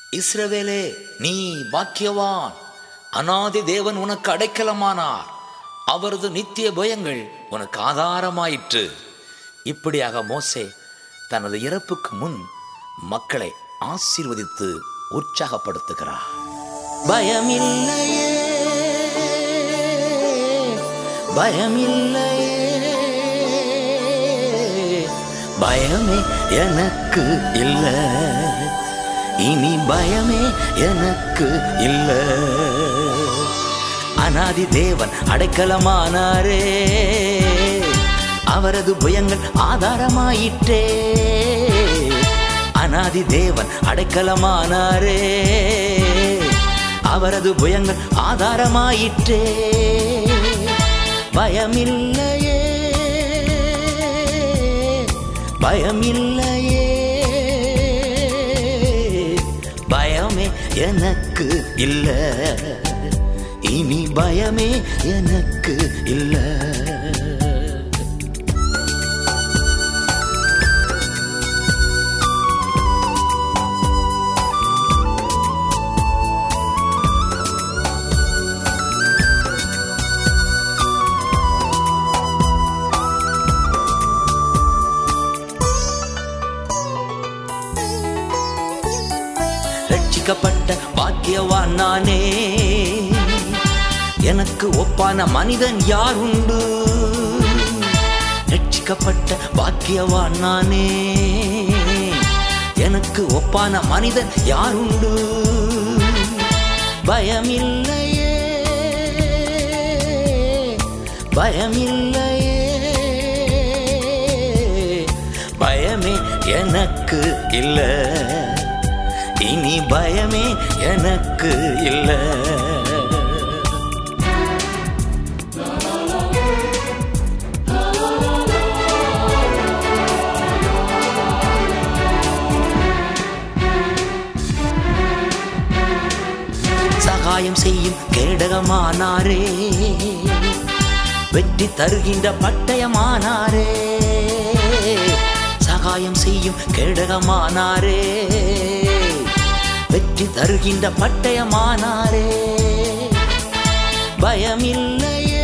இஸ்ரவேலே நீ பாக்கியவான் அனாதி தேவன் உனக்கு அடைக்கலமானார் அவரது நித்திய பயங்கள் உனக்கு ஆதாரமாயிற்று இப்படியாக மோசே தனது இறப்புக்கு முன் மக்களை ஆசீர்வதித்து உற்சாகப்படுத்துகிறார் பயமில்லையே பயமில்லையே பயமே எனக்கு இல்ல இனி பயமே எனக்கு இல்ல அனாதி தேவன் அடைக்கலமானாரே அவரது புயங்கள் ஆதாரமாயிற்றே அனாதி தேவன் அடைக்கலமானாரே அவரது புயங்கள் ஆதாரமாயிற்றே பயமில்லையே பயமில்லையே பயமே எனக்கு இல்ல இனி பயமே எனக்கு இல்லை ரட்சிக்கப்பட்ட பாக்கியவான் நானே எனக்கு ஒப்பான மனிதன் யார் உண்டு ரட்சிக்கப்பட்ட பாக்கியவான் நானே எனக்கு ஒப்பான மனிதன் யார் உண்டு பயமில்லையே பயமில்லையே பயமே எனக்கு இல்லை இனி பயமே எனக்கு இல்லை சகாயம் செய்யும் கேடகமானாரே வெற்றி தருகின்ற பட்டயமானாரே சகாயம் செய்யும் கேடகமானாரே வெற்றி தருகின்ற பட்டயமானாரே பயமில்லையே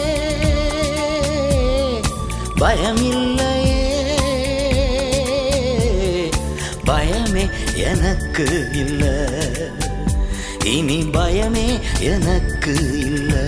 பயமில்லையே பயமே எனக்கு இல்லை இனி பயமே எனக்கு இல்லை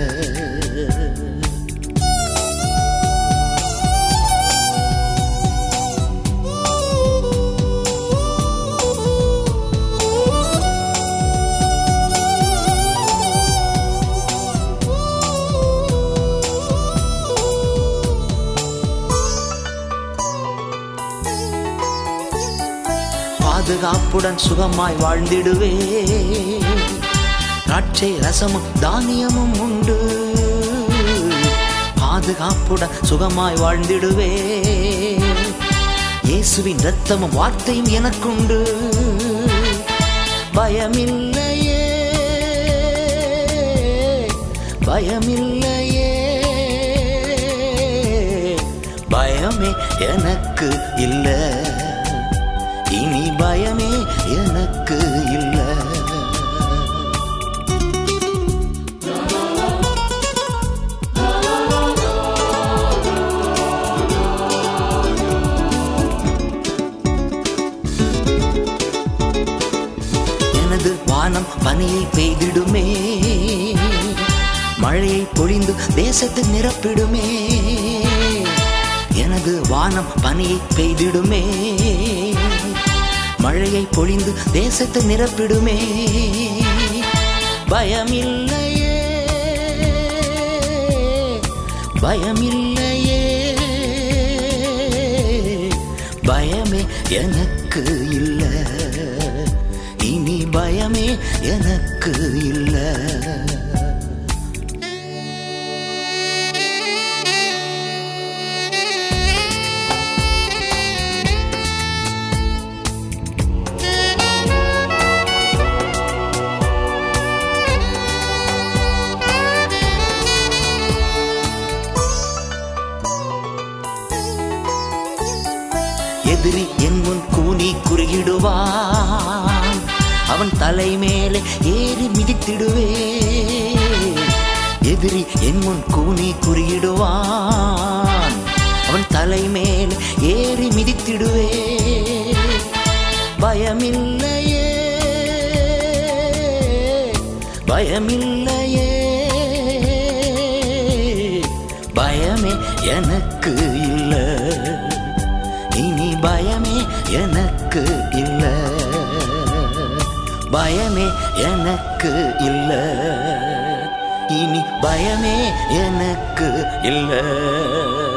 பாதுகாப்புடன் சுகமாய் வாழ்ந்திடுவே திராட்சை ரசமும் தானியமும் உண்டு பாதுகாப்புடன் சுகமாய் வாழ்ந்திடுவே இயேசுவின் ரத்தமும் வார்த்தையும் எனக்குண்டு பயமில்லையே பயமில்லையே பயமே எனக்கு இல்லை இனி பயமே எனக்கு இல்லை எனது வானம் பனியை பெய்திடுமே மழையை பொழிந்து தேசத்தை நிரப்பிடுமே எனது வானம் பனியை பெய்திடுமே மழையை பொழிந்து தேசத்தை நிரப்பிடுமே பயமில்லையே பயமில்லையே பயமே எனக்கு இல்லை இனி பயமே எனக்கு இல்லை எதிரி என் முன் கூனி குறுகிடுவான் அவன் தலை மேலே ஏறி மிதித்திடுவே எதிரி என் முன் கூனி குறியிடுவான் அவன் தலை மேல் ஏறி மிதித்திடுவே பயமில்லையே பயமில்லையே பயமே எனக்கு இல்ல இனி பயமே எனக்கு இல்ல பயமே எனக்கு இல்ல இனி பயமே எனக்கு இல்லை